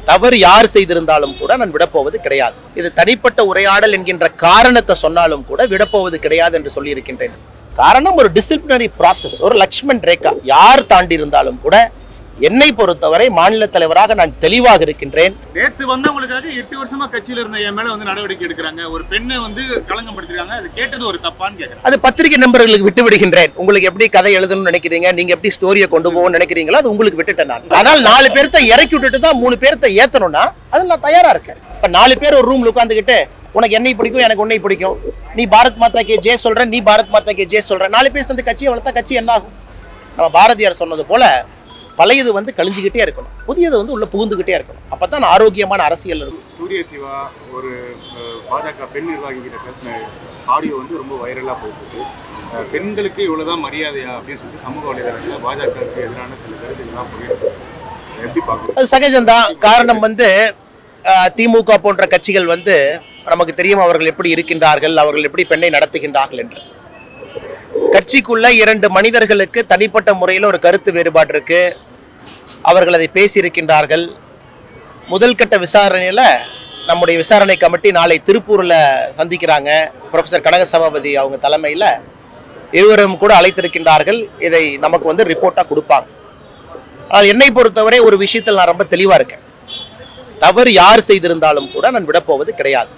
தவறு யார் செய்திருந்தாலும் கூட நான் விடப்போவது கிடையாது இது தனிப்பட்ட உரையாடல் என்கின்ற காரணத்தை சொன்னாலும் கூட விடப்போவது கிடையாது என்று சொல்லியிருக்கின்றேன் காரணம் ஒரு டிசிப்ளினரி process ஒரு லக்ஷ்மண் ரேகா யார் தாண்டி இருந்தாலும் கூட என்னை பொறுத்தவரை மாநில தலைவராக நான் தெளிவாக இருக்கின்றேன் நேத்து வந்தவங்களுக்காக எட்டு வருஷமா கட்சியில இருந்த என் மேல வந்து நடவடிக்கை எடுக்கிறாங்க ஒரு பெண்ணை வந்து களங்கம் படுத்திருக்காங்க அது கேட்டது ஒரு தப்பான்னு கேக்குறேன் அது பத்திரிகை நண்பர்களுக்கு விட்டு விடுகின்றேன் உங்களுக்கு எப்படி கதை எழுதணும்னு நினைக்கிறீங்க நீங்க எப்படி ஸ்டோரியை கொண்டு போகணும்னு நினைக்கிறீங்களோ அது உங்களுக்கு விட்டுட்டேன் நான் ஆனால் நாலு பேர்த்த இறக்கி விட்டுட்டு தான் மூணு பேர்த்த ஏத்தணும்னா அதில் நான் தயாரா இருக்கேன் இப்ப நாலு பேர் ஒரு ரூம்ல உட்காந்துக்கிட்டு உனக்கு என்னை பிடிக்கும் எனக்கு உன்னை பிடிக்கும் நீ பாரத் மாதா கே ஜே சொல்ற நீ பாரத் மாதா கே ஜே சொல்ற நாலு பேர் சேர்ந்து கட்சியை வளர்த்தா கட்சி என்ன ஆகும் நம்ம பாரதியார் சொன்னது போல பழையது வந்து கழிஞ்சுக்கிட்டே இருக்கணும் புதியது வந்து உள்ள புகுந்துக்கிட்டே இருக்கணும் அப்பதான் ஆரோக்கியமான அரசியல் இருக்கும் சூரிய சிவா ஒரு அஹ், பாஜக பெண் நிர்வாகி கிட்ட பேசின ஆடியோ வந்து ரொம்ப வைரலாக போயிட்டு இருக்கு. அஹ், பெண்களுக்கு இவ்வளவுதான் மரியாதையா அப்படின்னு சொல்லிட்டு சமூக வலைதளத்தில் பாஜகவுக்கு எதிரான சில கருத்துக்கள்லாம் போயிட்டு எப்படி பார்க்குறோம் அது சகஜம்தான் காரணம் வந்து அஹ், திமுக போன்ற கட்சிகள் வந்து நமக்கு தெரியும் அவர்கள் எப்படி இருக்கின்றார்கள் அவர்கள் எப்படி பெண்ணை நடத்துகின்றார்கள் என்று கட்சிக்குள்ள இரண்டு மனிதர்களுக்கு தனிப்பட்ட முறையில் ஒரு கருத்து வேறுபாடு இருக்கு அவர்கள் அதை பேசியிருக்கின்றார்கள் முதல் கட்ட விசாரணையில் நம்முடைய விசாரணை கமிட்டி நாளை திருப்பூரில் சந்திக்கிறாங்க ப்ரொஃபசர் கனக சபாபதி அவங்க தலைமையில் இருவரும் கூட அழைத்திருக்கின்றார்கள் இதை நமக்கு வந்து ரிப்போர்ட்டாக கொடுப்பாங்க ஆனால் என்னை பொறுத்தவரை ஒரு விஷயத்தில் நான் ரொம்ப தெளிவாக இருக்கேன் தவறு யார் செய்திருந்தாலும் கூட நான் விடப்போவது கிடையாது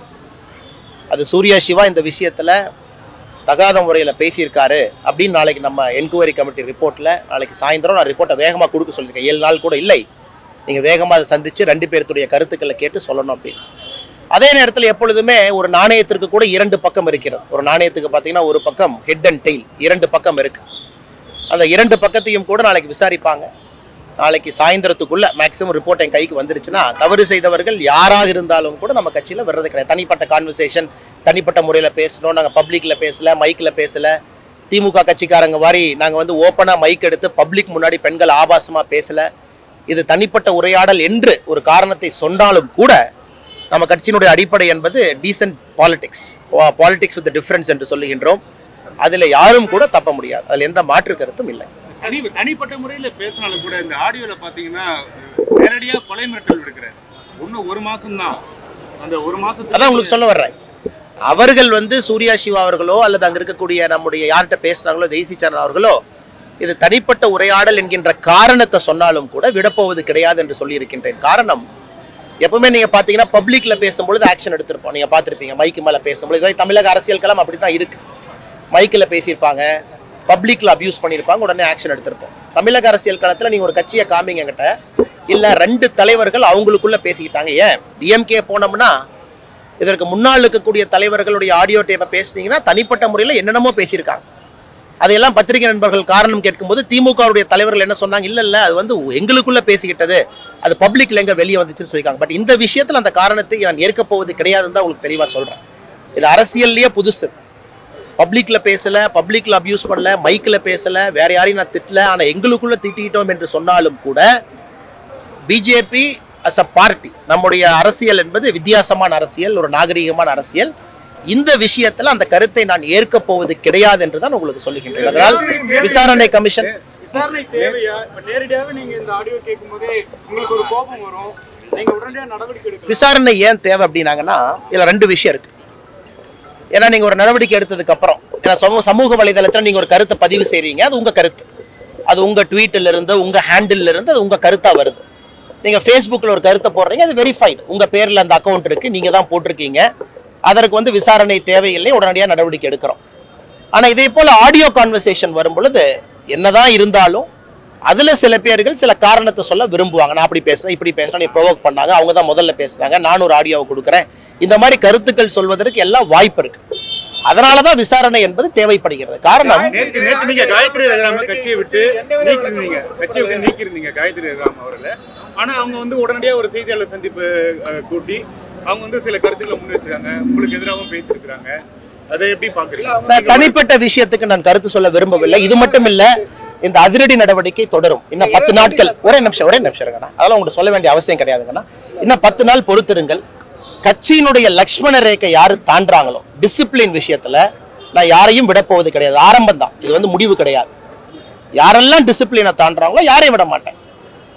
அது சூர்யா சிவா இந்த விஷயத்தில் தகாத முறையில் பேசியிருக்காரு அப்படின்னு நாளைக்கு நம்ம என்கொயரி கமிட்டி ரிப்போர்ட்டில் நாளைக்கு சாயந்தரம் நான் ரிப்போர்ட்டை வேகமாக கொடுக்க சொல்லியிருக்கேன் ஏழு நாள் கூட இல்லை நீங்கள் வேகமாக அதை சந்தித்து ரெண்டு பேர்த்துடைய கருத்துக்களை கேட்டு சொல்லணும் அப்படின்னு அதே நேரத்தில் எப்பொழுதுமே ஒரு நாணயத்திற்கு கூட இரண்டு பக்கம் இருக்கிறது ஒரு நாணயத்துக்கு பார்த்தீங்கன்னா ஒரு பக்கம் ஹெட் அண்ட் டெயில் இரண்டு பக்கம் இருக்கு அந்த இரண்டு பக்கத்தையும் கூட நாளைக்கு விசாரிப்பாங்க நாளைக்கு சாயந்தரத்துக்குள்ள மேக்ஸிமம் ரிப்போர்ட் என் கைக்கு வந்துருச்சுன்னா தவறு செய்தவர்கள் யாராக இருந்தாலும் கூட நம்ம கட்சியில் வர்றது கிடையாது தனிப்பட்ட கான்வர்சேஷன் தனிப்பட்ட முறையில் பேசணும் நாங்கள் பப்ளிக்கில் பேசல மைக்கில் பேசல திமுக கட்சிக்காரங்க மாதிரி நாங்கள் வந்து ஓப்பனாக மைக் எடுத்து பப்ளிக் முன்னாடி பெண்கள் ஆபாசமாக பேசல இது தனிப்பட்ட உரையாடல் என்று ஒரு காரணத்தை சொன்னாலும் கூட நம்ம கட்சியினுடைய அடிப்படை என்பது decent politics politics with difference என்று சொல்லுகின்றோம் அதில் யாரும் கூட தப்ப முடியாது அதில் எந்த மாற்று கருத்தும் இல்லை தனி தனிப்பட்ட முறையில பேசினாலும் கூட இந்த ஆடியோல பாத்தீங்கன்னா நேரடியா கொலை மிரட்டல் விடுக்கிறார் இன்னும் ஒரு மாசம் தான் அந்த ஒரு மாசத்துக்கு அதான் உங்களுக்கு சொல்ல வர்றேன் அவர்கள் வந்து சூர்யா சிவா அவர்களோ அல்லது அங்க இருக்கக்கூடிய நம்முடைய யார்கிட்ட பேசுறாங்களோ தேசி சரண் அவர்களோ இது தனிப்பட்ட உரையாடல் என்கின்ற காரணத்தை சொன்னாலும் கூட விடப்போவது கிடையாது என்று சொல்லியிருக்கின்றேன் காரணம் எப்பவுமே நீங்க பாத்தீங்கன்னா பப்ளிக்ல பேசும்பொழுது ஆக்ஷன் எடுத்திருப்போம் நீங்க பார்த்திருப்பீங்க மைக்கு மேல பேசும்பொழுது இதுவரை தமிழக அரசியல் களம் அப்படித்தான் இருக்கு மைக்கில் பேசியிருப்பாங்க பப்ளிக்ல அபியூஸ் பண்ணியிருப்பாங்க உடனே ஆக்ஷன் எடுத்திருப்போம் தமிழக அரசியல் களத்துல நீங்க ஒரு கட்சியை காமிங்க என்கிட்ட இல்ல ரெண்டு தலைவர்கள் அவங்களுக்குள்ள பேசிக்கிட்டாங்க ஏன் டிஎம்கே போனோம்னா இதற்கு முன்னால் இருக்கக்கூடிய தலைவர்களுடைய ஆடியோ டேப்பை பேசுனீங்கன்னா தனிப்பட்ட முறையில் என்னென்னமோ பேசியிருக்காங்க அதையெல்லாம் பத்திரிகை நண்பர்கள் காரணம் கேட்கும்போது திமுகவுடைய தலைவர்கள் என்ன சொன்னாங்க இல்ல இல்ல அது வந்து எங்களுக்குள்ள பேசிக்கிட்டது அது பப்ளிக்ல எங்க வெளியே வந்துச்சுன்னு சொல்லியிருக்காங்க பட் இந்த விஷயத்துல அந்த காரணத்தை நான் ஏற்கப் போவது கிடையாதுன்னு தான் உங்களுக்கு தெளிவா சொல்றேன் இது அரசியல்லையே புதுசு பப்ளிக்ல பேசல பப்ளிக்ல அபியூஸ் பண்ணல மைக்ல பேசல வேற யாரையும் நான் திட்டல ஆனா எங்களுக்குள்ள திட்டிட்டோம் என்று சொன்னாலும் கூட பிஜேபி அஸ் அ பார்ட்டி நம்முடைய அரசியல் என்பது வித்தியாசமான அரசியல் ஒரு நாகரிகமான அரசியல் இந்த விஷயத்துல அந்த கருத்தை நான் ஏற்கப் போவது கிடையாது என்று தான் உங்களுக்கு சொல்லுகின்றேன் அதனால் விசாரணை கமிஷன் விசாரணை தேவையா இப்ப நேரடியாக நீங்க இந்த ஆடியோ கேட்கும் போதே உங்களுக்கு ஒரு கோபம் வரும் நீங்க உடனடியாக நடவடிக்கை எடுக்கலாம் விசாரணை ஏன் தேவை அப்படின்னாங்கன்னா இதுல ரெண்டு விஷயம் இருக்கு ஏன்னா நீங்க ஒரு நடவடிக்கை எடுத்ததுக்கு அப்புறம் ஏன்னா சமூக சமூக வலைதளத்துல நீங்க ஒரு கருத்தை பதிவு செய்றீங்க அது உங்க கருத்து அது உங்க ட்வீட்ல இருந்து உங்க ஹேண்டில் இருந்து அது உங்க கருத்தா வருது நீங்க Facebookல ஒரு கருத்தை போடுறீங்க அது வெரிஃபைடு உங்க பேர்ல அந்த அக்கௌண்ட் இருக்கு நீங்க தான் போட்டிருக்கீங்க அதற்கு வந்து விசாரணை தேவையில்லை உடனடியாக நடவடிக்கை எடுக்கிறோம் ஆனா இதே போல ஆடியோ கான்வர்சேஷன் வரும் பொழுது என்னதான் இருந்தாலும் அதுல சில பேர்கள் சில காரணத்தை சொல்ல விரும்புவாங்க நான் அப்படி பேசுறேன் இப்படி பேசுறேன் நீ ப்ரொவோக் பண்ணாங்க அவங்க தான் முதல்ல பேசுனாங்க நான் ஒரு ஆடியோவை கொடுக்குறேன் இந்த மாதிரி கருத்துக்கள் சொல்வதற்கு எல்லாம் வாய்ப்பு இருக்கு அதனாலதான் விசாரணை என்பது தேவைப்படுகிறது காரணம் நேற்று நேற்று நீங்க காயத்ரி ரகுராம கட்சியை விட்டு நீக்கிருந்தீங்க கட்சியை விட்டு நீக்கிருந்தீங்க காயத்ரி ரகுராம் அவர்களை ஆனா அவங்க வந்து உடனடியாக ஒரு செய்தியாளர் சந்திப்பு அஹ், கூட்டி அவங்க வந்து சில கருத்துக்களை முன் வச்சிருக்காங்க உங்களுக்கு எதிராகவும் பேசியிருக்கிறாங்க அதை எப்படி பாக்குறீங்க நான் தனிப்பட்ட விஷயத்துக்கு நான் கருத்து சொல்ல விரும்பவில்லை இது மட்டும் இல்ல இந்த அதிரடி நடவடிக்கை தொடரும் இன்னும் பத்து நாட்கள் ஒரே நிமிஷம் ஒரே நிமிஷம் இருங்கண்ணா அதெல்லாம் உங்களுக்கு சொல்ல வேண்டிய அவசியம் கிடையாதுங்கண்ணா இன்னும் பத்து நாள் பொறுத்திருங்கள் கட்சியினுடைய லக்ஷ்மண ரேகை யாரு தாண்டாங்களோ டிசிப்ளின் விஷயத்துல நான் யாரையும் விடப்போவது கிடையாது ஆரம்பம் தான் இது வந்து முடிவு கிடையாது யாரெல்லாம் டிசிப்ளினை தாண்டுறாங்களோ யாரையும் விட மாட்டேன்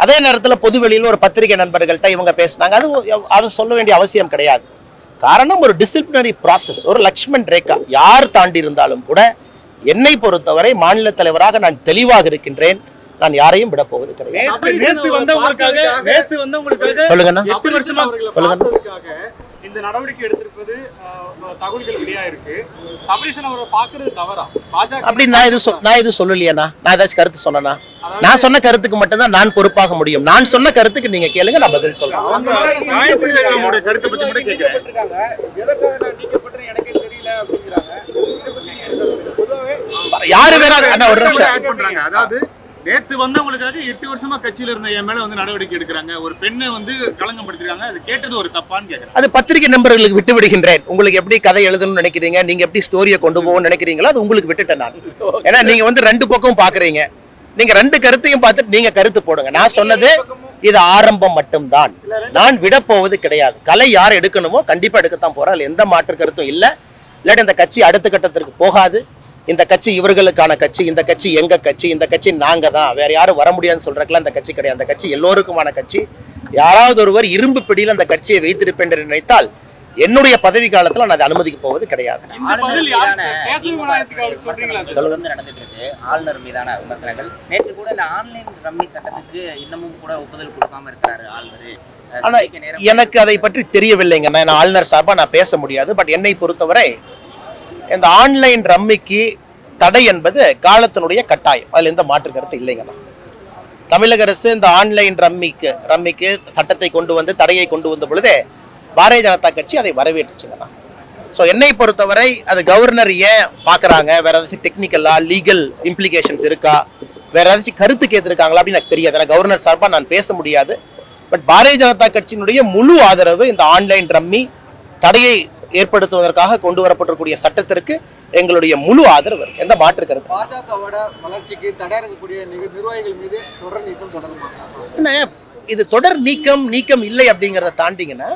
அதே நேரத்தில் பொது வெளியில் ஒரு பத்திரிகை நண்பர்கள்ட்ட இவங்க பேசினாங்க அது அது சொல்ல வேண்டிய அவசியம் கிடையாது காரணம் ஒரு டிசிப்ளினரி ப்ராசஸ் ஒரு லக்ஷ்மண் ரேகா யார் தாண்டி இருந்தாலும் கூட என்னை பொறுத்தவரை மாநில தலைவராக நான் தெளிவாக இருக்கின்றேன் நான் யாரையும் விட போவது கிடையாது நேத்து நேத்து வந்தவங்களுக்காக நேத்து வந்தவங்களுக்காக சொல்லுங்கண்ணா எட்டு வருஷமா அவர்களை சொல்லுங்க. பார்த்ததுக்காக இந்த நடவடிக்கை எடுத்திருப்பது ஆஹ், தகவல்கள் வெளியா இருக்கு சபரீசன் அவரை பாக்குறது தவறா பாஜக அப்படி நான் எதுவும் சொல் நான் எதுவும் சொல்லலையேண்ணா நான் ஏதாச்சும் கருத்து சொன்னேனா நான் சொன்ன கருத்துக்கு மட்டும்தான் நான் பொறுப்பாக முடியும் நான் சொன்ன கருத்துக்கு நீங்க கேளுங்க நான் பதில் சொல்றேன் அவங்க காயத்ரி ரகுராமோட கருத்தை பத்தி மட்டும் கேட்கிறேன் நீக்கப்பட்டிருக்காங்க எதற்காக நான் நீக்கப்பட்டேன்னு எனக்கே தெரியல அப்படிங்கிறாங்க இதை பத்தி நீங்க என்ன சொல்றீங்க? பொதுவாகவே யாரு வேணா அண்ணா ஒரு நிமிஷம் ஆட் பண்றாங்க அதாவது நேத்து வந்தவங்களுக்காக எட்டு வருஷமா கட்சியில இருந்த என் மேல வந்து நடவடிக்கை எடுக்கிறாங்க ஒரு பெண்ணை வந்து களங்கம் படுத்திருக்காங்க அது கேட்டது ஒரு தப்பான்னு கேக்குறேன் அது பத்திரிகை நண்பர்களுக்கு விட்டு விடுகின்றேன் உங்களுக்கு எப்படி கதை எழுதணும்னு நினைக்கிறீங்க நீங்க எப்படி ஸ்டோரியை கொண்டு போகணும்னு நினைக்கிறீங்களோ அது உங்களுக்கு விட்டுட்டேன் நான் ஏன்னா நீங்க வந்து ரெண்டு பக்கம் பாக்குறீங்க நீங்க ரெண்டு கருத்தையும் பார்த்துட்டு நீங்க கருத்து போடுங்க நான் சொன்னது இது ஆரம்பம் மட்டும்தான் நான் விட போவது கிடையாது கலை யார் எடுக்கணுமோ கண்டிப்பா எடுக்கத்தான் போறேன் அதுல எந்த மாற்று கருத்தும் இல்ல இல்லாட்டி இந்த கட்சி அடுத்த கட்டத்திற்கு போகாது இந்த கட்சி இவர்களுக்கான கட்சி இந்த கட்சி எங்க கட்சி இந்த கட்சி நாங்க தான் வேற யாரும் வர முடியாதுன்னு சொல்றதுக்குலாம் இந்த கட்சி கிடையாது அந்த கட்சி எல்லோருக்குமான கட்சி யாராவது ஒருவர் இரும்பு பிடியில் அந்த கட்சியை வைத்திருப்பேன் என்று நினைத்தால் என்னுடைய பதவி காலத்துல நான் அதை அனுமதிக்க போவது கிடையாது இந்த பதில் யாருக்கு கேசவ விநாயகத்துக்கு அவருக்கு சொல்றீங்களா சார்? தொடர்ந்து நடந்துட்டு இருக்கு ஆளுநர் மீதான விமர்சனங்கள் நேற்று கூட இந்த ஆன்லைன் ரம்மி சட்டத்துக்கு இன்னமும் கூட ஒப்புதல் கொடுக்காம இருக்கிறாரு ஆளுநர் அஹ் ஆனா சந்திக்க நேரம் எனக்கு அதை பற்றி தெரியவில்லைங்க நான் ஆளுநர் சார்பா நான் பேச முடியாது பட் என்னை பொறுத்தவரை இந்த ஆன்லைன் ரம்மிக்கு தடை என்பது காலத்தினுடைய கட்டாயம் அதுல எந்த மாற்று கருத்து இல்லைங்கண்ணா தமிழக அரசு இந்த ஆன்லைன் ரம்மிக்கு ரம்மிக்கு சட்டத்தை கொண்டு வந்து தடையை கொண்டு வந்த பொழுதே பாரதிய ஜனதா கட்சி அதை வரவேற்றுச்சுங்கண்ணா ஸோ என்னை பொறுத்தவரை அது கவர்னர் ஏன் பார்க்குறாங்க வேற ஏதாச்சும் டெக்னிக்கலா லீகல் இம்ப்ளிகேஷன்ஸ் இருக்கா வேற ஏதாச்சும் கருத்து கேட்டிருக்காங்களா அப்படின்னு எனக்கு தெரியாது ஏன்னா கவர்னர் சார்பாக நான் பேச முடியாது பட் பாரதிய ஜனதா கட்சியினுடைய முழு ஆதரவு இந்த ஆன்லைன் ரம்மி தடையை ஏற்படுத்துவதற்காக கொண்டு வரப்பட்டிருக்கூடிய சட்டத்திற்கு எங்களுடைய முழு ஆதரவு இருக்கு எந்த மாற்று கருத்து பாஜகவோட வளர்ச்சிக்கு தடை இருக்கக்கூடிய நிக- நிர்வாகிகள் மீது தொடர் நீக்கம் தொடருமா என்ன இது தொடர் நீக்கம் நீக்கம் இல்லை அப்படிங்கிறத தாண்டிங்கன்னா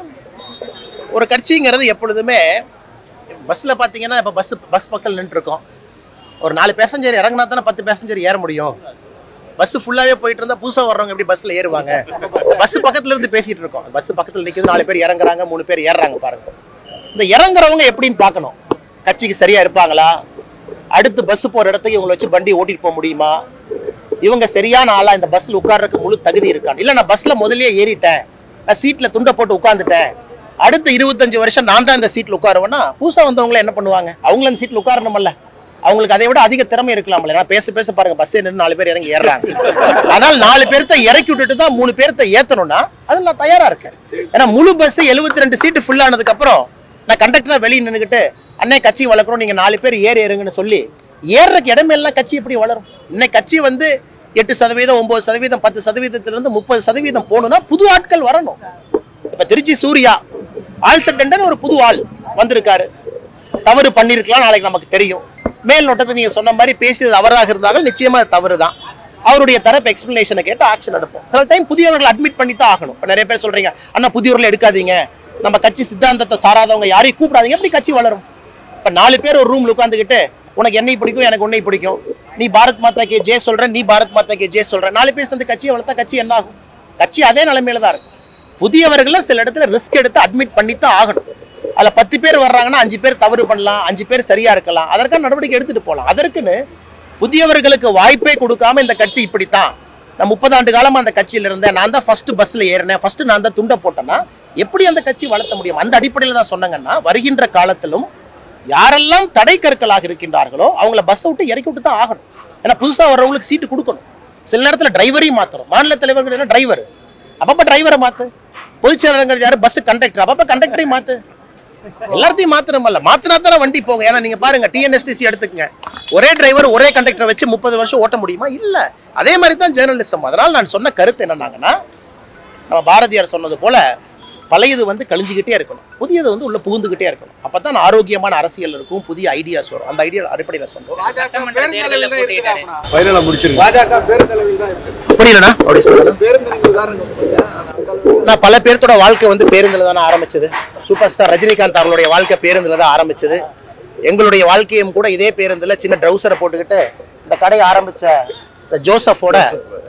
ஒரு கட்சிங்கிறது எப்பொழுதுமே பஸ்ஸில் பார்த்தீங்கன்னா இப்போ பஸ் பஸ் பக்கத்தில் நின்றுருக்கோம் ஒரு நாலு பேசஞ்சர் இறங்கினா தானே பத்து பேசஞ்சர் ஏற முடியும் பஸ் ஃபுல்லாகவே போயிட்டு இருந்தால் புதுசாக வர்றவங்க எப்படி பஸ்ஸில் ஏறுவாங்க பஸ் பக்கத்துல இருந்து பேசிட்டு இருக்கோம் பஸ் பக்கத்தில் நிற்குது நாலு பேர் இறங்குறாங்க மூணு பேர் ஏறுறாங்க பாருங்க இந்த இறங்குறவங்க எப்படின்னு பார்க்கணும் கட்சிக்கு சரியா இருப்பாங்களா அடுத்து பஸ் போற இடத்துக்கு இவங்களை வச்சு வண்டி ஓட்டிட்டு போக முடியுமா இவங்க சரியான ஆளா இந்த பஸ்ல உட்கார்றதுக்கு முழு தகுதி இருக்கான் இல்ல நான் பஸ்ல முதல்லயே ஏறிட்டேன் நான் சீட்ல துண்டை போட்டு உட்கார்ந்துட்டேன் அடுத்த இருபத்தஞ்சு வருஷம் நான் தான் இந்த சீட்ல உட்காருவேன்னா புதுசா வந்தவங்கள என்ன பண்ணுவாங்க அவங்கள அந்த சீட்ல உட்காரணுமல்ல அவங்களுக்கு அதை விட அதிக திறமை இருக்கலாம்ல நான் பேச பேச பாருங்க பஸ் நின்று நாலு பேர் இறங்கி ஏறுறாங்க ஆனால் நாலு பேர்த்த இறக்கி விட்டுட்டு தான் மூணு பேர்த்த ஏத்தணும்னா அது நான் தயாரா இருக்கேன் ஏன்னா முழு பஸ் எழுபத்தி ரெண்டு சீட்டு ஃபுல் ஆனதுக்கு அப்புறம் நான் கண்டக்டரா வெளியே நின்னுக்கிட்டு அண்ணே கட்சி வளர்க்குறோம் நீங்க நாலு பேர் ஏறி ஏறுங்கன்னு சொல்லி ஏறுறதுக்கு இடமெல்லாம் கட்சி எப்படி வளரும் இன்னைக்கு கட்சி வந்து எட்டு சதவீதம் ஒன்பது சதவீதம் பத்து சதவீதத்திலிருந்து முப்பது சதவீதம் போகணும்னா புது ஆட்கள் வரணும் இப்ப திருச்சி சூர்யா ஆல் சட்டன்டன் ஒரு புது ஆள் வந்திருக்காரு தவறு பண்ணிருக்கலாம் நாளைக்கு நமக்கு தெரியும் மேல் நோட்டத்தை நீங்க சொன்ன மாதிரி பேசியது அவராக இருந்தாலும் நிச்சயமா அது தவறு தான் அவருடைய தரப்பு எக்ஸ்பிளனேஷனை கேட்டு ஆக்ஷன் எடுப்போம் சில டைம் புதியவர்களை அட்மிட் பண்ணி தான் ஆகணும் இப்ப நிறைய பேர் சொல்றீங்க அண்ணா புதியவர்களை எடுக்காதீங்க நம்ம கட்சி சித்தாந்தத்தை சாராதவங்க யாரையும் கூப்பிடாதீங்க எப்படி கட்சி வளரும் இப்ப நாலு பேர் ஒரு ரூம்ல உட்காந்துக்கிட்டு உனக்கு என்னை பிடிக்கும் எனக்கு உன்னை பிடிக்கும் நீ பாரத் மாதா கே ஜே சொல்ற நீ பாரத் மாதா கே ஜே சொல்ற நாலு பேர் சேர்ந்து கட்சியை வளர்த்தா கட்சி என்ன ஆகும் கட்சி அதே நிலைமையில தான் இருக்கும் புதியவர்களை சில இடத்துல ரிஸ்க் எடுத்து அட்மிட் பண்ணி தான் ஆகணும் அதுல பத்து பேர் வர்றாங்கன்னா அஞ்சு பேர் தவறு பண்ணலாம் அஞ்சு பேர் சரியா இருக்கலாம் அதற்கான நடவடிக்கை எடுத்துட்டு போகலாம் அதற்குன்னு புதியவர்களுக்கு வாய்ப்பே கொடுக்காம இந்த கட்சி இப்படித்தான் நான் முப்பது ஆண்டு காலமா அந்த கட்சியில இருந்தேன் நான் தான் ஃபர்ஸ்ட் பஸ்ல ஏறினேன் ஃபர்ஸ்ட் நான் தான் துண்டை போட்டேன்னா எப்படி அந்த கட்சி வளர்த்த முடியும் அந்த அடிப்படையில் தான் சொன்னாங்கன்னா வருகின்ற காலத்திலும் யாரெல்லாம் தடை கற்களாக இருக்கின்றார்களோ அவங்கள பஸ்ஸை விட்டு இறக்கி விட்டு தான் ஆகணும் ஏன்னா புதுசா வர்றவங்களுக்கு சீட்டு கொடுக்கணும் சில நேரத்துல டிரைவரையும் மாத்தணும் மாநில தலைவர்கள் டிரைவர் அப்பப்ப டிரைவரை மாத்து பொதுச் செயலாளர்கள் யாரு பஸ் கண்டக்டர் அப்பப்ப கண்டக்டரையும் மாத்து எல்லாத்தையும் மாத்திரமல்ல மாத்தினா தானே வண்டி போகும் ஏன்னா நீங்க பாருங்க டிஎன்எஸ்டிசி எடுத்துக்கங்க ஒரே டிரைவர் ஒரே கண்டக்டர் வச்சு முப்பது வருஷம் ஓட்ட முடியுமா இல்ல அதே மாதிரி தான் ஜேர்னலிசம் அதனால நான் சொன்ன கருத்து என்னன்னாங்கன்னா நம்ம பாரதியார் சொன்னது போல பழையது வந்து கழிஞ்சுக்கிட்டே இருக்கணும் புதியது வந்து உள்ள புகுந்துக்கிட்டே இருக்கணும் அப்பதான் ஆரோக்கியமான அரசியல் இருக்கும் புதிய ஐடியாஸ் வரும் அந்த ஐடியா அடிப்படையில் சொல்றோம் பாஜக சட்டமன்ற பேருந்தளவில் தான் தேர்தலில் இருக்குதா போட்டியிடுறேன். அப்பனா? ஃபைனலாக முடிச்சிருங்க பாஜக பேருந்தளவில் தான் இருக்கு புரியலண்ணா அப்படி சொல்லுங்க பேருந்து நீங்க உதாரணம் கொடுத்தீங்க. ஆனா, அந்த அளவுக்கு நான் பல பேர்த்தோட வாழ்க்கை வந்து பேருந்துல தானே ஆரம்பிச்சது சூப்பர் ஸ்டார் ரஜினிகாந்த் அவர்களுடைய வாழ்க்கை பேருந்துல தான் ஆரம்பிச்சது எங்களுடைய வாழ்க்கையும் கூட இதே பேருந்துல சின்ன ட்ரௌசரை போட்டுக்கிட்டு இந்த கடையை ஆரம்பிச்ச இந்த ஜோசஃபோட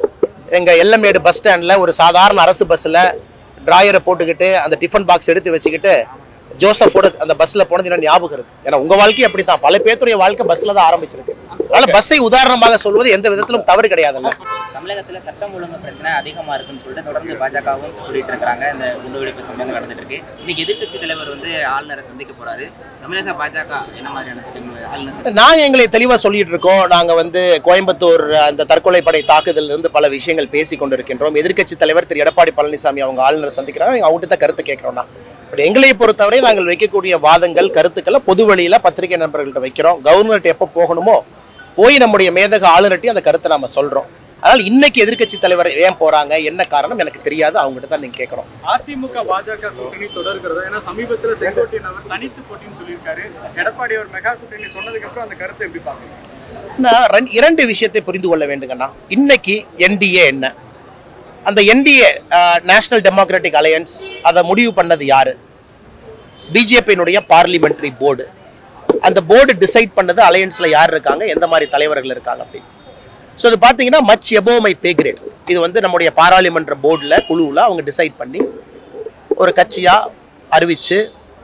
எங்கள் எல்லமேடு பஸ் ஸ்டாண்டில் ஒரு சாதாரண அரசு பஸ்ஸில் டிராயரை போட்டுக்கிட்டு அந்த டிஃபன் பாக்ஸ் எடுத்து வச்சுக்கிட்டு ஜோசஃபோட அந்த பஸ்ஸில் போனது எனக்கு ஞாபகம் இருக்கு ஏன்னா உங்கள் வாழ்க்கை அப்படி தான் பல பேர்த்துடைய வாழ்க்கை பஸ்ஸில் தான் ஆரம்பிச்சிருக்கு அதனால பஸ்ஸை உதாரணமாக சொல்வது எந்த விதத்திலும் தவறு கிடையாதுல்ல தமிழகத்துல சட்டம் ஒழுங்கு பிரச்சனை அதிகமா இருக்குன்னு சொல்லிட்டு தொடர்ந்து பாஜகவும் சொல்லிட்டு இருக்காங்க இந்த குண்டுவெடிப்பு சம்பவங்கள் நடந்துட்டு இருக்கு இன்னைக்கு எதிர்க்கட்சி தலைவர் வந்து ஆளுநரை சந்திக்க போறாரு தமிழக பாஜக என்ன மாதிரியான திட்டங்கள் ஆளுநர் சந்திக்க- நாங்கள் எங்களை தெளிவாக சொல்லிட்டு இருக்கோம் நாங்கள் வந்து கோயம்புத்தூர் அந்த தற்கொலை படை தாக்குதலில் இருந்து பல விஷயங்கள் பேசி கொண்டிருக்கின்றோம் எதிர்க்கட்சி தலைவர் திரு எடப்பாடி பழனிசாமி அவங்க ஆளுநர் சந்திக்கிறாங்க அவங்க அவங்ககிட்ட தான் கருத்து கேட்குறோம்னா பட் எங்களை பொறுத்தவரை நாங்கள் வைக்கக்கூடிய வாதங்கள் கருத்துக்களை பொது வழியில பத்திரிகை நண்பர்கள்ட்ட வைக்கிறோம் கவர்னர்கிட்ட எப்போ போகணுமோ போய் நம்முடைய மேதக ஆளுநர்ட்டி அந்த கருத்தை நாம சொல்றோம் அதனால் இன்னைக்கு எதிர்க்கட்சி தலைவர் ஏன் போறாங்க என்ன காரணம் எனக்கு தெரியாது அவங்ககிட்ட தான் நீங்க கேட்குறோம் அதிமுக பாஜக கூட்டணி தொடர்கிறது ஏன்னா சமீபத்துல செங்கோட்டையன் அவர் தனித்து போட்டின்னு சொல்லியிருக்காரு எடப்பாடி அவர் மெகா கூட்டணி சொன்னதுக்கு அப்புறம் அந்த கருத்தை எப்படி பாக்குறீங்க நான் ரெண்டு- இரண்டு விஷயத்தை புரிந்து கொள்ள வேண்டுங்கண்ணா இன்னைக்கு என்டிஏ என்ன அந்த என்டிஏ நேஷனல் டெமோக்ராட்டிக் அலையன்ஸ் அதை முடிவு பண்ணது யாரு பிஜேபியினுடைய பார்லிமெண்ட்ரி போர்டு அந்த போர்டு டிசைட் பண்ணது அலையன்ஸ்ல யார் இருக்காங்க எந்த மாதிரி தலைவர்கள் இருக்காங்க அப்படின்னு ஸோ அது பார்த்தீங்கன்னா much above my pay grade இது வந்து நம்முடைய பாராளுமன்ற போர்டில் குழுவில் அவங்க டிசைட் பண்ணி ஒரு கட்சியாக அறிவித்து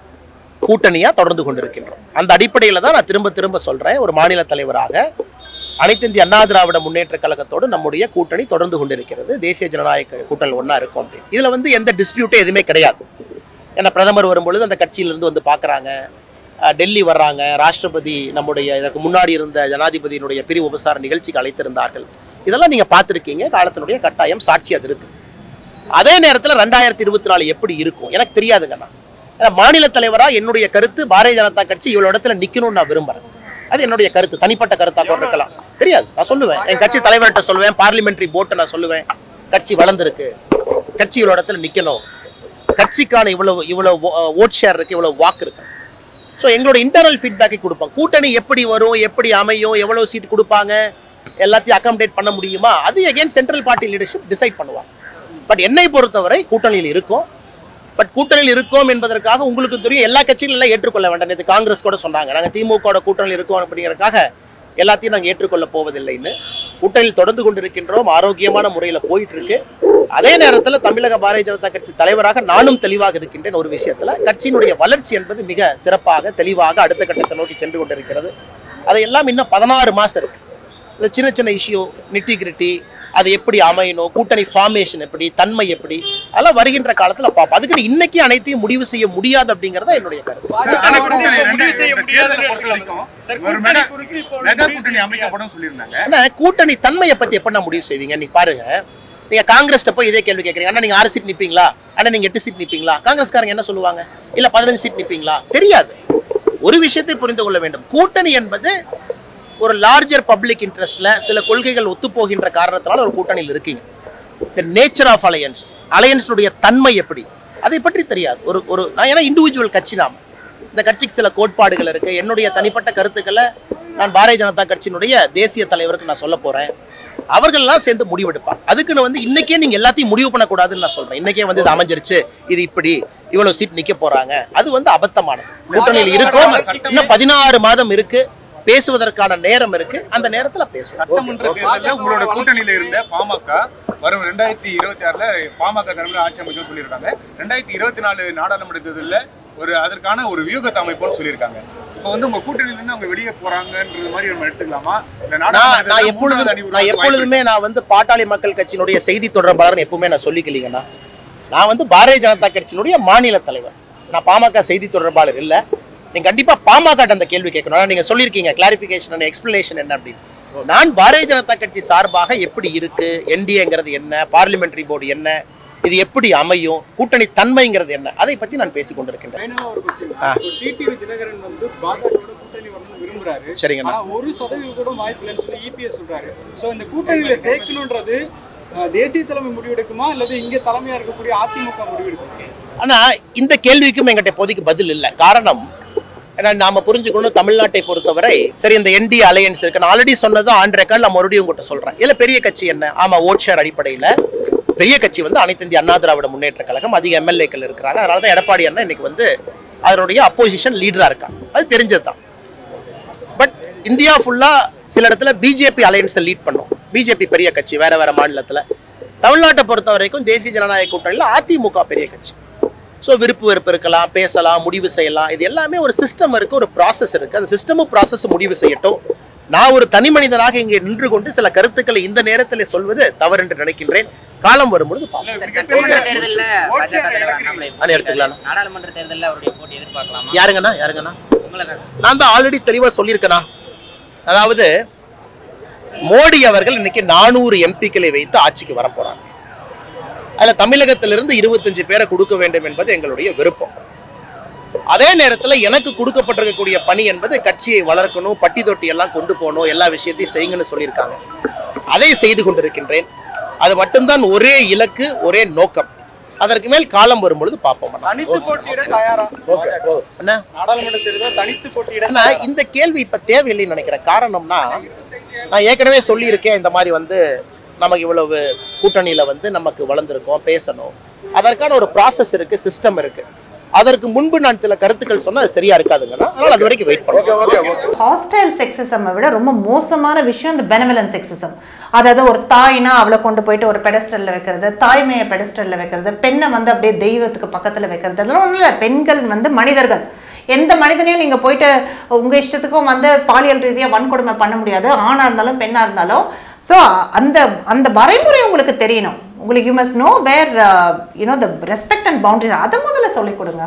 கூட்டணியாக தொடர்ந்து கொண்டிருக்கின்றோம் அந்த அடிப்படையில் தான் நான் திரும்ப திரும்ப சொல்கிறேன் ஒரு மாநில தலைவராக அனைத்து இந்திய அண்ணா திராவிட முன்னேற்ற கழகத்தோடு நம்முடைய கூட்டணி தொடர்ந்து கொண்டிருக்கிறது தேசிய ஜனநாயக கூட்டணி ஒன்றா இருக்கும் அப்படின்னு இதில் வந்து எந்த டிஸ்பியூட்டும் எதுவுமே கிடையாது ஏன்னா பிரதமர் வரும்பொழுது அந்த கட்சியிலிருந்து வந்து பார்க்குறாங்க டெல்லி வர்றாங்க ராஷ்டிரபதி நம்முடைய இதற்கு முன்னாடி இருந்த ஜனாதிபதியினுடைய பிரிவு உபசார நிகழ்ச்சிக்கு அழைத்திருந்தார்கள் இதெல்லாம் நீங்கள் பார்த்துருக்கீங்க காலத்தினுடைய கட்டாயம் சாட்சி அது இருக்கு அதே நேரத்தில் ரெண்டாயிரத்தி இருபத்தி நாலு எப்படி இருக்கும் எனக்கு தெரியாதுங்கண்ணா ஏன்னா மாநில தலைவராக என்னுடைய கருத்து பாரதிய ஜனதா கட்சி இவ்வளோ இடத்துல நிற்கணும்னு நான் விரும்புறேன் அது என்னுடைய கருத்து தனிப்பட்ட கருத்தாக கூட இருக்கலாம் தெரியாது நான் சொல்லுவேன் என் கட்சி தலைவர்கிட்ட சொல்லுவேன் பார்லிமெண்ட்ரி போர்ட்டை நான் சொல்லுவேன் கட்சி வளர்ந்துருக்கு கட்சி இவ்வளோ இடத்துல நிற்கணும் கட்சிக்கான இவ்வளவு இவ்வளவு ஓட் ஷேர் இருக்கு இவ்வளவு வாக்கு இருக்கு ஸோ எங்களோட இன்டர்னல் ஃபீட்பேக்கை கொடுப்போம் கூட்டணி எப்படி வரும் எப்படி அமையும் எவ்வளவு சீட் கொடுப்பாங்க எல்லாத்தையும் அகாமடேட் பண்ண முடியுமா அது again central party leadership decide பண்ணுவாங்க பட் என்னை பொறுத்தவரை கூட்டணியில் இருக்கும் பட் கூட்டணியில் இருக்கோம் என்பதற்காக உங்களுக்கு தெரியும் எல்லா கட்சிகளும் எல்லாம் ஏற்றுக்கொள்ள வேண்டாம் இது காங்கிரஸ் கூட சொன்னாங்க நாங்கள் திமுக கூட்டணியில் இருக்கோம் அப்படிங்கிறதுக்காக எல்லாத்தையும் நாங்கள் ஏற்றுக்கொள்ள போவதில்லைன்னு கூட்டணியில் தொடர்ந்து கொண்டிருக்கின்றோம் ஆரோக்கியமான முறையில் போயிட்டு இருக்கு அதே நேரத்தில் தமிழக பாரதிய ஜனதா கட்சி தலைவராக நானும் தெளிவாக இருக்கின்றேன் ஒரு விஷயத்தில் கட்சியினுடைய வளர்ச்சி என்பது மிக சிறப்பாக தெளிவாக அடுத்த கட்டத்தை நோக்கி சென்று கொண்டிருக்கிறது அதையெல்லாம் இன்னும் பதினாறு மாதம் இருக்கு இந்த சின்ன சின்ன இஷ்யூ நிட்டி கிரிட்டி அது எப்படி அமையணும் கூட்டணி ஃபார்மேஷன் எப்படி தன்மை எப்படி அதெல்லாம் வருகின்ற காலத்தில் பார்ப்போம் அதுக்கு இன்னைக்கு அனைத்தையும் முடிவு செய்ய முடியாது அப்படிங்கிறத என்னுடைய கருத்து ஆனா கூட்டணி முடிவு செய்ய ரெண்டாயிரத்தி முடியாதுன்னு பொறுத்த வரைக்கும் சார், ஒரு கூட்டணி மெகா குறித்து இப்போ மெகா முடிவு கூட்டணி செய்ய அமைக்கப்படும் சொல்லியிருந்தாங்க ஆனா கூட்டணி தன்மையை பத்தி எப்ப நான் முடிவு செய்வீங்க நீங்க பாருங்க நீங்க காங்கிரஸ் போய் இதே கேள்வி கேட்கறீங்க அண்ணா நீங்க ஆறு சீட் நிப்பீங்களா அண்ணா நீங்க எட்டு சீட் நிப்பீங்களா காங்கிரஸ்காரங்க என்ன சொல்லுவாங்க இல்ல பதினஞ்சு சீட் நிப்பீங்களா தெரியாது ஒரு விஷயத்தை புரிந்து கொள்ள வேண்டும் கூட்டணி என்பது ஒரு லார்ஜர் பப்ளிக் இன்ட்ரெஸ்ட்ல சில கொள்கைகள் ஒத்துப்போகின்ற காரணத்தினால ஒரு கூட்டணியில் இருக்கீங்க த நேச்சர் ஆஃப் அலையன்ஸ் அலையன்ஸுடைய தன்மை எப்படி அதை பற்றி தெரியாது ஒரு ஒரு நான் ஏன்னா இண்டிவிஜுவல் கட்சி நாம் இந்த கட்சிக்கு சில கோட்பாடுகள் இருக்கு என்னுடைய தனிப்பட்ட கருத்துக்களை நான் பாரதிய ஜனதா கட்சியினுடைய தேசிய தலைவருக்கு நான் சொல்ல போறேன் அவர்கள்லாம் சேர்ந்து முடிவெடுப்பாங்க அதுக்குன்னு வந்து இன்னைக்கே நீங்க எல்லாத்தையும் முடிவு பண்ணக்கூடாதுன்னு நான் சொல்றேன் இன்னைக்கே வந்து இது அமைஞ்சிருச்சு இது இப்படி இவ்வளவு சீட் நிக்க போறாங்க அது வந்து அபத்தமானது கூட்டணியில் இருக்கும் இன்னும் பதினாறு மாதம் இருக்கு பேசுவதற்கான நேரம் இருக்கு அந்த நேரத்துல பேசுவோம் சட்டமன்ற தேர்தலில் உங்களோட கூட்டணியில இருந்த பாமக வரும் ரெண்டாயிரத்தி இருபத்தி ஆறுல பாமக தலைமையில் ஆட்சி அமைக்கும் சொல்லியிருக்காங்க ரெண்டாயிரத்தி இருபத்தி நாலு நாடாளுமன்ற தேர்தலில் ஒரு அதற்கான ஒரு வியூகத்தை அமைப்போம்னு சொல்லியிருக்காங்க இப்போ வந்து உங்க கூட்டணியில இருந்து அவங்க வெளியே போறாங்கன்றது மாதிரி நம்ம எடுத்துக்கலாமா இந்த நான் நாடாளுமன்ற நான் தேர்தல்ல எப்பொழுதும் மூன்றாவது அணி நான் உருவாக்க வாய்ப்பு எப்பொழுதுமே நான் வந்து பாட்டாளி மக்கள் கட்சியினுடைய செய்தி தொடர்பாளர் எப்பவுமே நான் சொல்லிக்கலீங்கண்ணா நான் வந்து பாரதிய ஜனதா கட்சியினுடைய மாநில தலைவர் நான் பாமக செய்தி தொடர்பாளர் இல்லை நீங்க கண்டிப்பா பாமக அந்த கேள்வி கேட்கணும் ஆனா நீங்க சொல்லியிருக்கீங்க கிளாரிபிகேஷன் எக்ஸ்பிளனேஷன் என்ன அப்படின்னு நான் பாரதிய ஜனதா கட்சி சார்பாக எப்படி இருக்கு என்டிஏங்கிறது என்ன பார்லிமெண்டரி போர்டு என்ன இது எப்படி அமையும் கூட்டணி தன்மைங்கிறது என்ன அதை பத்தி நான் பேசிக் கொண்டிருக்கின்றேன் ஃபைனலா ஒரு கொஸ்டின் ஆ. டிடிவி தினகரன் வந்து பாஜகவோட கூட்டணி வரணும்னு விரும்புறாரு சரிங்கண்ணா ஆனா ஒரு சதவீதம் கூட வாய்ப்பு இல்லைன்னு சொல்லி இபிஎஸ் சொல்றாரு சோ இந்த கூட்டணியில சேர்க்கணுன்றது அஹ், தேசிய தலைமை முடிவெடுக்குமா அல்லது இங்க தலைமையா இருக்கக்கூடிய அதிமுக முடிவெடுக்குமா ஆனா இந்த கேள்விக்கும் எங்கிட்ட இப்போதைக்கு பதில் இல்லை காரணம் ஏன்னா நாம புரிஞ்சுக்கணும் தமிழ்நாட்டை பொறுத்தவரை சரி இந்த என்டி அலையன்ஸ் இருக்கு நான் ஆல்ரெடி சொன்னது ஆன் ரெக்கார்ட் நான் மறுபடியும் உங்கள்கிட்ட சொல்றேன் இதுல பெரிய கட்சி என்ன ஆமா ஓட் ஷேர் அடிப்படையில பெரிய கட்சி வந்து அனைத்து இந்திய அண்ணா திராவிட முன்னேற்ற கழகம் அதிக எம்எல்ஏக்கள் இருக்கிறாங்க அதனால தான் எடப்பாடி அண்ணா இன்னைக்கு வந்து அதனுடைய அப்போசிஷன் லீடரா இருக்காங்க அது தெரிஞ்சது தான் பட் இந்தியா ஃபுல்லா சில இடத்துல பிஜேபி அலையன்ஸை லீட் பண்ணும் பிஜேபி பெரிய கட்சி வேற வேற மாநிலத்துல தமிழ்நாட்டை பொறுத்த வரைக்கும் தேசிய ஜனநாயக கூட்டணியில் அதிமுக பெரிய கட்சி ஸோ விருப்பு வெறுப்பு இருக்கலாம் பேசலாம் முடிவு செய்யலாம் இது எல்லாமே ஒரு சிஸ்டம் இருக்கு ஒரு ப்ராசஸ் இருக்கு அந்த சிஸ்டமும் ப்ராசஸ் முடிவு செய்யட்டும் நான் ஒரு தனி மனிதனாக இங்கே நின்று கொண்டு சில கருத்துக்களை இந்த நேரத்தில் சொல்வது தவறு என்று நினைக்கின்றேன் காலம் வரும்பொழுது பார்ப்போம் சார், சட்டமன்ற தேர்தலில் பாஜக தலைவர் அண்ணாமலை அதை எடுத்துக்கலாம். நாடாளுமன்ற தேர்தலில் அவருடைய போட்டி எதிர்பார்க்கலாமா யாருங்கண்ணா யாருங்கண்ணா உங்களை தான் நான் தான் ஆல்ரெடி தெளிவாக சொல்லியிருக்கேனா அதாவது மோடி அவர்கள் இன்னைக்கு நானூறு எம்பிக்களை வைத்து ஆட்சிக்கு வரப்போறாங்க அதில் தமிழகத்திலிருந்து இருபத்தஞ்சு பேரை கொடுக்க வேண்டும் என்பது எங்களுடைய விருப்பம் அதே நேரத்தில் எனக்கு கொடுக்கப்பட்டிருக்கக்கூடிய பணி என்பது கட்சியை வளர்க்கணும் பட்டி தொட்டி எல்லாம் கொண்டு போகணும் எல்லா விஷயத்தையும் செய்யுங்கன்னு சொல்லியிருக்காங்க அதை செய்து கொண்டிருக்கின்றேன் அது மட்டும்தான் ஒரே இலக்கு ஒரே நோக்கம் அதற்கு மேல் காலம் வரும்பொழுது பார்ப்போம் அண்ணா. தனித்து போட்டியிட தயாரா அண்ணா நாடாளுமன்ற தேர்தல் தனித்து போட்டியிட ஆனா இந்த கேள்வி இப்ப தேவையில்லைன்னு நினைக்கிறேன் காரணம்னா நான் ஏற்கனவே சொல்லியிருக்கேன் இந்த மாதிரி வந்து நமக்கு இவ்வளவு கூட்டணியில வந்து நமக்கு வளர்ந்துருக்கோம் பேசணும் அதற்கான ஒரு ப்ராசஸ் இருக்கு சிஸ்டம் இருக்கு அதற்கு முன்பு நான் சில கருத்துக்கள் சொன்னா அது சரியா இருக்காதுங்கன்னா அதனால அது வரைக்கும் வெயிட் பண்ணுவோம் ஹாஸ்டைல் செக்ஸிசமை விட ரொம்ப மோசமான விஷயம் இந்த பெனவலன் செக்ஸிசம் அதாவது ஒரு தாய்னா அவளை கொண்டு போயிட்டு ஒரு பெடஸ்டலில் வைக்கிறது தாய்மையை பெடஸ்டலில் வைக்கிறது பெண்ணை வந்து அப்படியே தெய்வத்துக்கு பக்கத்தில் வைக்கிறது அதெல்லாம் ஒன்றும் இல்லை பெண்கள் வந்து மனிதர்கள் எந்த மனிதனையும் நீங்கள் போயிட்டு உங்கள் இஷ்டத்துக்கும் வந்து பாலியல் ரீதியாக வன்கொடுமை பண்ண முடியாது ஆணாக இருந்தாலும் பெண்ணாக இருந்தாலும் ஸோ அந்த அந்த வரைமுறை உங்களுக்கு தெரியணும் உங்களுக்கு you must know where you know the respect and boundaries அதை முதல்ல சொல்லிக் கொடுங்க